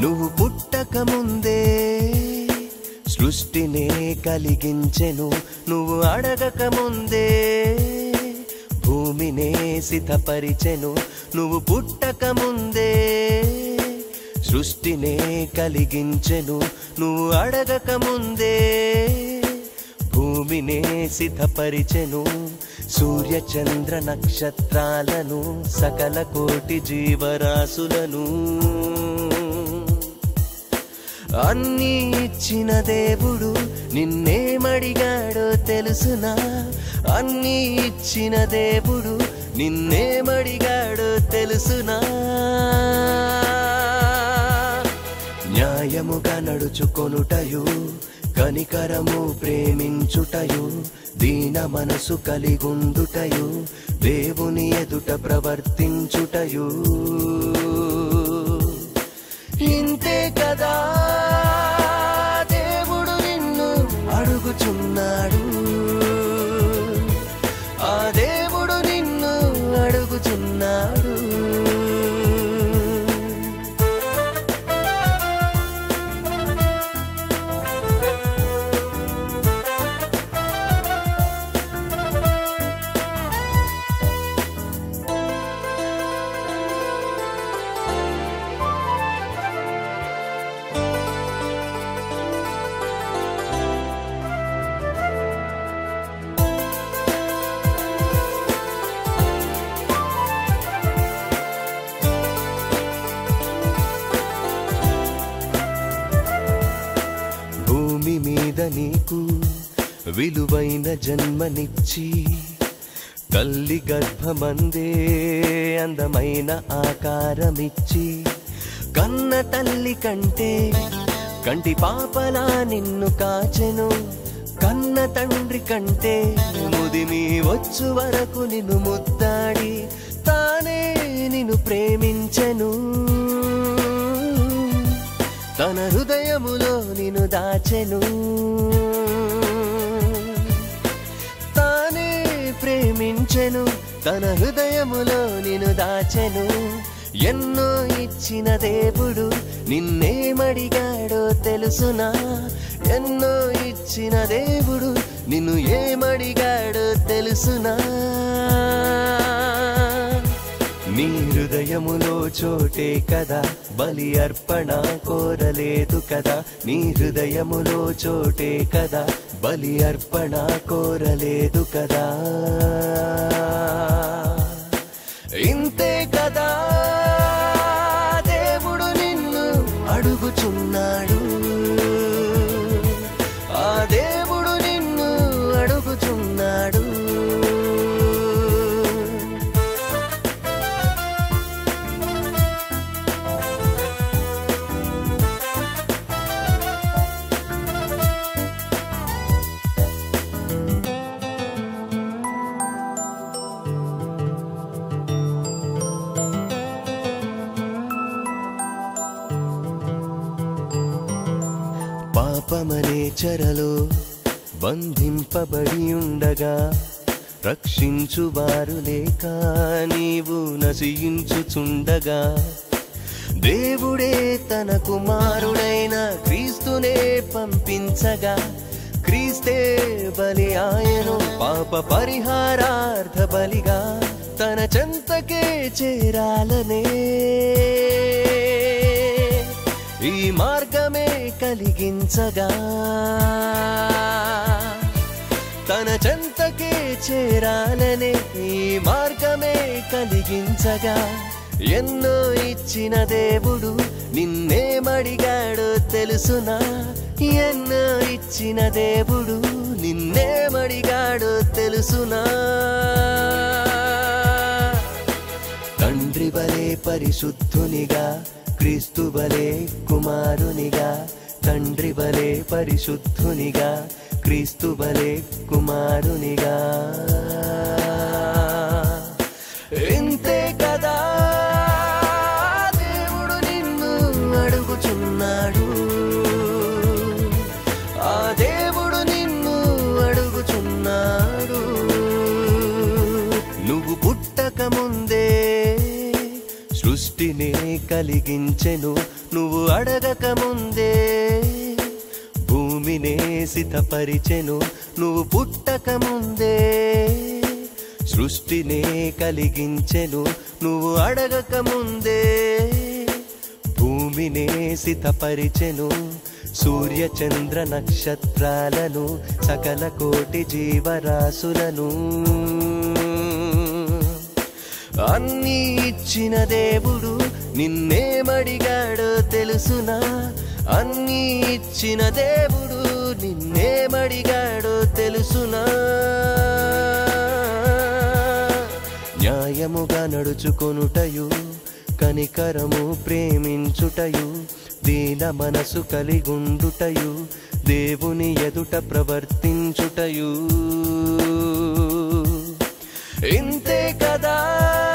నువ్వు పుట్టక ముందే సృష్టినే కలిగించెను నువ్వు అడగక ముందే భూమినే సిద్ధపరిచెను నువ్వు పుట్టక ముందే సృష్టినే కలిగించెను నువ్వు అడగక ముందే భూమినే సిద్ధపరిచెను సూర్య చంద్ర నక్షత్రాలను సకల కోటి జీవరాశులను అన్నీ ఇచ్చిన దేవుడు నిన్నేమడిగాడో తెలుసునా అన్నీ ఇచ్చిన దేవుడు నిన్నేమడిగాడో తెలుసునా న్యాయముగా నడుచుకొనుటయు కనికరము ప్రేమించుటయు దీన మనసు కలిగుండుటయు దేవుని ఎదుట ప్రవర్తించుటయు ఇంతే కదా దేవుడు నిన్ను అడుగుచున్నాడు ఆ దేవుడు నిన్ను అడుగుచున్నాడు భూమి మీద నీకు విలువైన జన్మనిచ్చి తల్లి గర్భమందే అందమైన ఆకారమిచ్చి కన్న తల్లి కంటే కంటి పాపలా నిన్ను కాచెను కన్న తండ్రి కంటే ముదిమి వచ్చు వరకు నిన్ను ముద్దాడి తానే నిన్ను ప్రేమించెను తన హృదయములో నిన్ను దాచెను తానే ప్రేమించెను తన హృదయములో నిన్ను దాచెను ఎన్నో ఇచ్చిన దేవుడు నిన్నేమడిగాడో తెలుసునా ఎన్నో ఇచ్చిన దేవుడు నిన్ను ఏమడిగాడో తెలుసునా నీ హృదయములో చోటే కదా బలి అర్పణ కోరలేదు కదా నీ హృదయములో చోటే కదా బలి అర్పణ కోరలేదు కదా ఇంతే కదా దేవుడు నిన్ను అడుగుచున్నాడు ఆ దేవుడు నిన్ను అడుగుచున్నాడు పాపమనే చెరలో బంధింపబడి ఉండగా రక్షించువారు లేక నీవు నశించుచుండగా దేవుడే తన కుమారుడైన క్రీస్తునే పంపించగా క్రీస్తే బలి ఆయను పాప పరిహారార్థ బలిగా తన చెంతకే చేరాలనే ఈ మార్గమే కలిగించగా తన చెంతకే చేరాలనే ఈ మార్గమే కలిగించగా ఎన్నో ఇచ్చిన దేవుడు నిన్నేమడిగాడో తెలుసునా ఎన్నో ఇచ్చిన దేవుడు నిన్నేమడిగాడో తెలుసునా తండ్రి బలే పరిశుద్ధునిగా క్రీస్తు బలే కుమారునిగా తండ్రి బలే పరిశుద్ధునిగా క్రీస్తు బలే కుమారునిగా ఇంతే కదా దేవుడు నిన్ను అడుగుచున్నాడు ఆ దేవుడు నిన్ను అడుగుచున్నాడు నువ్వు పుట్టక ముందే సృష్టినే కలిగించెను నువ్వు అడగక ముందే భూమినే సితపరిచెను నువ్వు పుట్టక ముందే సృష్టినే కలిగించెను నువ్వు అడగక ముందే భూమినే సితపరిచెను సూర్య చంద్ర నక్షత్రాలను సకల కోటి జీవరాశులను అన్నీ ఇచ్చిన దేవుడు నిన్నేమడిగాడో తెలుసునా అన్నీ ఇచ్చిన దేవుడు నిన్నేమడిగాడో తెలుసునా న్యాయముగా నడుచుకొనుటయు కనికరము ప్రేమించుటయు దీన మనసు కలిగుండుటయు దేవుని ఎదుట ప్రవర్తించుటయు ఇంతే కదా